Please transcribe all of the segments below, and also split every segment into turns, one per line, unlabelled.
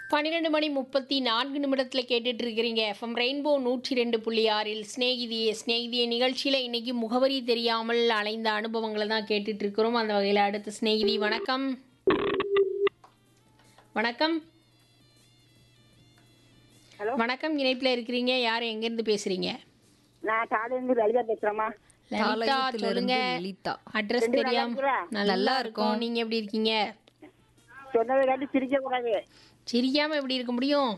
பன்னிரெண்டு மணி முப்பத்தி நான்கு நிமிடத்தில் கேட்டுட்டு இருக்கிறீங்க எஃப்எம் ரெயின்போ நூற்றி ரெண்டு புள்ளி ஆறில் ஸ்நேகிதியே ஸ்நேகிதியே நிகழ்ச்சியில் இன்னைக்கு முகவரி தெரியாமல் அலைந்த அனுபவங்களை தான் கேட்டுட்டு இருக்கிறோம் அந்த வகையில் அடுத்த ஸ்நேகிதி வணக்கம் வணக்கம்
ஹலோ
வணக்கம் இணைப்பில் இருக்கிறீங்க யார் எங்கேருந்து பேசுறீங்க
நான் காலையிலேருந்து லலிதா பேசுறேம்மா
லலிதா
தாளையத்திலிருந்து
சொல்லுங்க
லலிதா.
அட்ரஸ்
ரெண்டு
தெரியாம
நல்லா
நல்லா
நல்லா
இருக்கோம்
இருக்கோம்.
நீங்க எப்படி இருக்கீங்க
சொன்னதை கேட்டு சிரிக்க கூடாது
சிரிக்காம எப்படி இருக்க முடியும்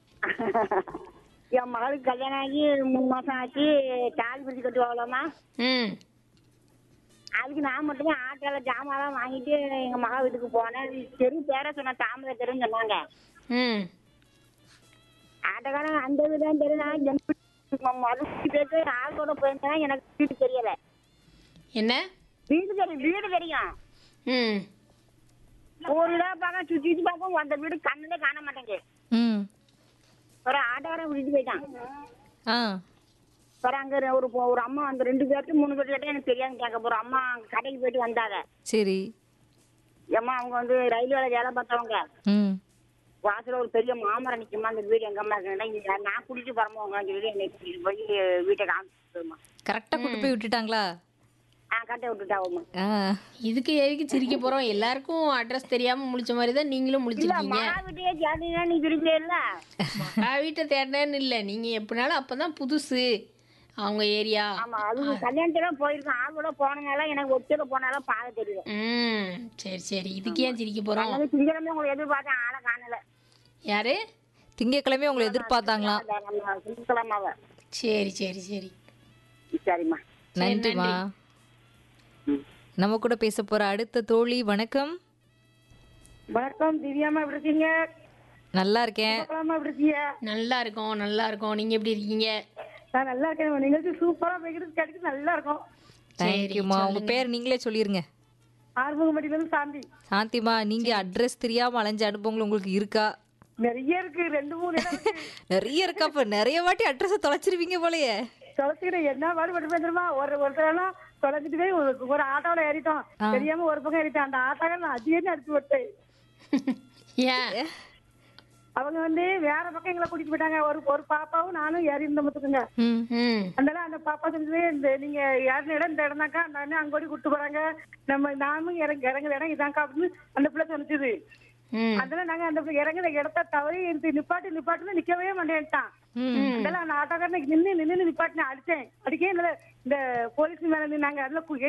என் மகளுக்கு கல்யாணம் ஆகி மூணு மாசம் ஆச்சு தாலி பிரிச்சு கட்டுவாங்களாம்மா
ம்
அதுக்கு நான் மட்டுமே ஆட்டோல ஜாமான்லாம் வாங்கிட்டு எங்க மகா வீட்டுக்கு போனேன் தெரு பேர சொன்ன தாமரை தெருன்னு சொன்னாங்க
ம்
ஆட்டோக்காரன் அந்த வீடு தெரு நான் மறுபடியும் பேச ஆளோட போயிருந்தேன் எனக்கு வீடு தெரியல
என்ன
வீடு தெரியும் வீடு தெரியும்
ம்
ஒரு இதாக பார்க்க சுத்தி சுத்தி பார்ப்போம் அந்த வீடு கண்ணுல காண மாட்டேங்குது
ம்
ஒரு ஆட்டோக்காரன் விட்டுட்டு போயிட்டான்
ஆ
அப்புறம் அங்க ஒரு ஒரு அம்மா அந்த ரெண்டு பேர்த்து மூணு பேர்த்து கேட்டா எனக்கு தெரியாது கேட்க போறோம் அம்மா அங்க கடைக்கு போயிட்டு வந்தாங்க
சரி
அம்மா அவங்க வந்து ரயில்வேல வேலை பார்த்தவங்க
ம்
வாசல்ல ஒரு பெரிய மாமரம் நிக்குமா அந்த வீடு எங்க அம்மா இருக்குன்னா நான் குடிச்சு பரம்பவங்க சொல்லி என்னை கூட்டிட்டு போய் வீட்டை காமிச்சுமா
கரெக்டாக கூட்டு போய் விட்டுட்டாங்களா
ஆ கட்டை விட்டுட்டாவுமா
ஆ
இதுக்கு எதுக்கு சிரிக்க போறோம் எல்லாருக்கும் அட்ரஸ் தெரியாம முழிச்ச மாதிரி தான் நீங்களும்
இல்ல
முழிச்சிருக்கீங்க
மகா வீட்டையே சேர்ந்தீங்கன்னா நீ திரும்பியே இல்ல
நான் வீட்டை தேடினேன்னு இல்லை நீங்க எப்படினாலும் அப்பதான் புதுசு அவங்க ஏரியா
ஆமா அது கல்யாணத்துல போயிருக்கோம் ஆளோட போனனால எனக்கு ஒத்தையில போனாலும் பாதை தெரியும்
ம் சரி சரி இதுக்கு ஏன் சிரிக்க போறோம்
அதனால திங்கக்கிழமை உங்களை எதிர்பார்த்தேன் ஆளை காணல
யாரு
திங்கக்கிழமை உங்களை எதிர்பார்த்தாங்களாம்
அந்த நம்ம திங்கக்கிழமாவ
சரி சரி சரி
சரிம்மா
நன்றிமா நம்ம கூட பேச போற அடுத்த தோழி வணக்கம்
வணக்கம் திவ்யாமா எப்படி இருக்கீங்க
நல்லா இருக்கேன்
திங்கக்கிழமை எப்படி இருக்கீங்க
நல்லா இருக்கோம் நல்லா இருக்கோம் நீங்க எப்படி இருக்கீங்க
நான் நல்லா இருக்கேன் நிகழ்ச்சி சூப்பரா போய்கிட்டு கிடைக்கு நல்லா இருக்கும்
தேங்க்யூமா உங்க பேர் நீங்களே சொல்லிருங்க
ஆறுமுகமடியிலிருந்து சாந்தி
சாந்திமா நீங்க அட்ரஸ் தெரியாம அலைஞ்ச அனுபவங்கள் உங்களுக்கு இருக்கா
நிறைய இருக்கு ரெண்டு மூணு இடம் இருக்கு
நிறைய இருக்கா அப்ப நிறைய வாட்டி அட்ரஸ் தொலைச்சிருவீங்க போலயே
தொலைச்சிக்கிட்டு என்ன பாடுபட்டு தெரியுமா ஒரு ஒருத்தரெல்லாம் தொலைச்சிட்டு போய் ஒரு ஒரு ஆட்டோல ஏறிட்டோம் தெரியாம ஒரு பக்கம் ஏறிட்டோம் அந்த ஆட்டோவை நான் அதிகம் அடிச்சு விட்டேன்
ஏன்
அவங்க வந்து வேற பக்கம் எங்களை கூட்டிட்டு போயிட்டாங்க ஒரு ஒரு பாப்பாவும் நானும் ஏறி இருந்த மத்துக்குங்க
ம்
ம்
அதனால அந்த பாப்பா சொல்லுது இந்த நீங்க ஏறின இடம் இந்த இடம் தாக்கா அந்த அண்ணன் அங்க ஓடி கூட்டு போறாங்க நம்ம நானும் இறங்க இறங்குற இடம் இதாக்கா அப்படின்னு அந்த பிள்ளை சொன்னிச்சுது
ம்
அதனால நாங்க அந்த இறங்குற இடத்த தவறி இருந்து நிப்பாட்டி நிப்பாட்டுன்னு நிக்கவே மாட்டேன்ட்டான் அதனால அந்த ஆட்டோக்காரனுக்கு நின்னு நின்னு நிப்பாட்டின அடிச்சேன் அடிக்கே இந்த இந்த போலீஸ் மேல நின்னாங்க அதுல கு-